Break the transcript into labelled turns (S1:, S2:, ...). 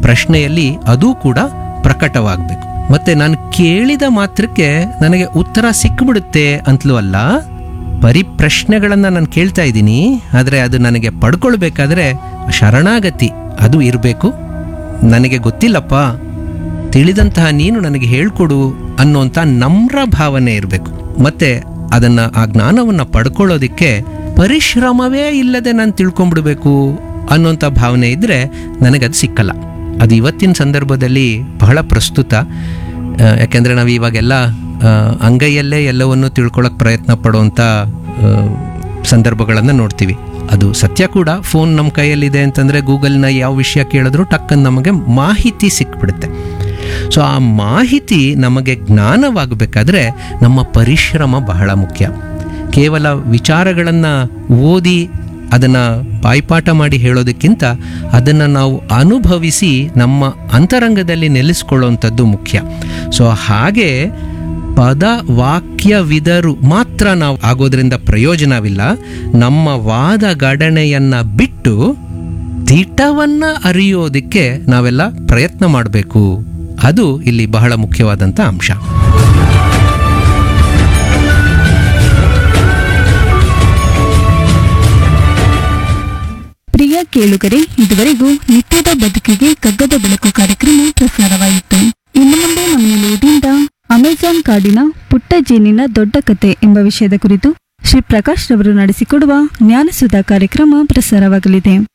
S1: ಪ್ರಶ್ನೆಯಲ್ಲಿ ಅದೂ ಕೂಡ ಪ್ರಕಟವಾಗಬೇಕು ಮತ್ತೆ ನಾನು ಕೇಳಿದ ಮಾತ್ರಕ್ಕೆ ನನಗೆ ಉತ್ತರ ಸಿಕ್ಬಿಡುತ್ತೆ ಅಂತಲೂ ಅಲ್ಲ ಬರೀ ಪ್ರಶ್ನೆಗಳನ್ನು ನಾನು ಕೇಳ್ತಾ ಇದ್ದೀನಿ ಆದರೆ ಅದು ನನಗೆ ಪಡ್ಕೊಳ್ಬೇಕಾದ್ರೆ ಶರಣಾಗತಿ ಅದು ಇರಬೇಕು ನನಗೆ ಗೊತ್ತಿಲ್ಲಪ್ಪ ತಿಳಿದಂತಹ ನೀನು ನನಗೆ ಹೇಳ್ಕೊಡು ಅನ್ನೋಂಥ ನಮ್ರ ಭಾವನೆ ಇರಬೇಕು ಮತ್ತೆ ಅದನ್ನ ಆ ಜ್ಞಾನವನ್ನು ಪಡ್ಕೊಳ್ಳೋದಿಕ್ಕೆ ಪರಿಶ್ರಮವೇ ಇಲ್ಲದೆ ನಾನು ತಿಳ್ಕೊಂಡ್ಬಿಡ್ಬೇಕು ಅನ್ನೋಂಥ ಭಾವನೆ ಇದ್ದರೆ ನನಗದು ಸಿಕ್ಕಲ್ಲ ಅದು ಇವತ್ತಿನ ಸಂದರ್ಭದಲ್ಲಿ ಬಹಳ ಪ್ರಸ್ತುತ ಆ, ಯಾಕೆಂದರೆ ನಾವು ಇವಾಗೆಲ್ಲ ಆ, ಅಂಗೈಯಲ್ಲೇ ಎಲ್ಲವನ್ನು ತಿಳ್ಕೊಳ್ಳೋಕೆ ಪ್ರಯತ್ನ ಪಡುವಂಥ ಸಂದರ್ಭಗಳನ್ನು ನೋಡ್ತೀವಿ ಅದು ಸತ್ಯ ಕೂಡ ಫೋನ್ ನಮ್ಮ ಕೈಯಲ್ಲಿದೆ ಅಂತಂದರೆ ಗೂಗಲ್ನ ಯಾವ ವಿಷಯ ಕೇಳಿದ್ರು ಟಕ್ಕನ್ ನಮಗೆ ಮಾಹಿತಿ ಸಿಕ್ಬಿಡುತ್ತೆ ಸೊ ಆ ಮಾಹಿತಿ ನಮಗೆ ಜ್ಞಾನವಾಗಬೇಕಾದ್ರೆ ನಮ್ಮ ಪರಿಶ್ರಮ ಬಹಳ ಮುಖ್ಯ ಕೇವಲ ವಿಚಾರಗಳನ್ನು ಓದಿ ಅದನ್ನು ಬಾಯ್ಪಾಠ ಮಾಡಿ ಹೇಳೋದಕ್ಕಿಂತ ಅದನ್ನು ನಾವು ಅನುಭವಿಸಿ ನಮ್ಮ ಅಂತರಂಗದಲ್ಲಿ ನೆಲೆಸ್ಕೊಳ್ಳುವಂಥದ್ದು ಮುಖ್ಯ ಸೊ ಹಾಗೆ ಪದ ವಾಕ್ಯವಿದರು ಮಾತ್ರ ನಾವು ಆಗೋದ್ರಿಂದ ಪ್ರಯೋಜನವಿಲ್ಲ ನಮ್ಮ ವಾದ ಗಡಣೆಯನ್ನು ಬಿಟ್ಟು ದಿಟವನ್ನ ಅರಿಯೋದಕ್ಕೆ ನಾವೆಲ್ಲ ಪ್ರಯತ್ನ ಮಾಡಬೇಕು ಅದು ಇಲ್ಲಿ ಬಹಳ ಮುಖ್ಯವಾದಂಥ ಅಂಶ
S2: ಪ್ರಿಯ ಕೇಳುಗರೆ ಇದುವರೆಗೂ ನಿತ್ಯದ ಬದುಕಿಗೆ ಕಗ್ಗದ ಬೆಳಕು ಕಾರ್ಯಕ್ರಮ ಪ್ರಸಾರವಾಯಿತು ಇನ್ನು ಮುಂದೆ ನಮ್ಮ ನಿಲಯದಿಂದ ಅಮೆಜಾನ್ ಕಾಡಿನ ಪುಟ್ಟ ಜೇನಿನ ದೊಡ್ಡ ಕತೆ ಎಂಬ ವಿಷಯದ ಕುರಿತು ಶ್ರೀ ಪ್ರಕಾಶ್ ರವರು ನಡೆಸಿಕೊಡುವ ಜ್ಞಾನಸುಧಾ ಕಾರ್ಯಕ್ರಮ ಪ್ರಸಾರವಾಗಲಿದೆ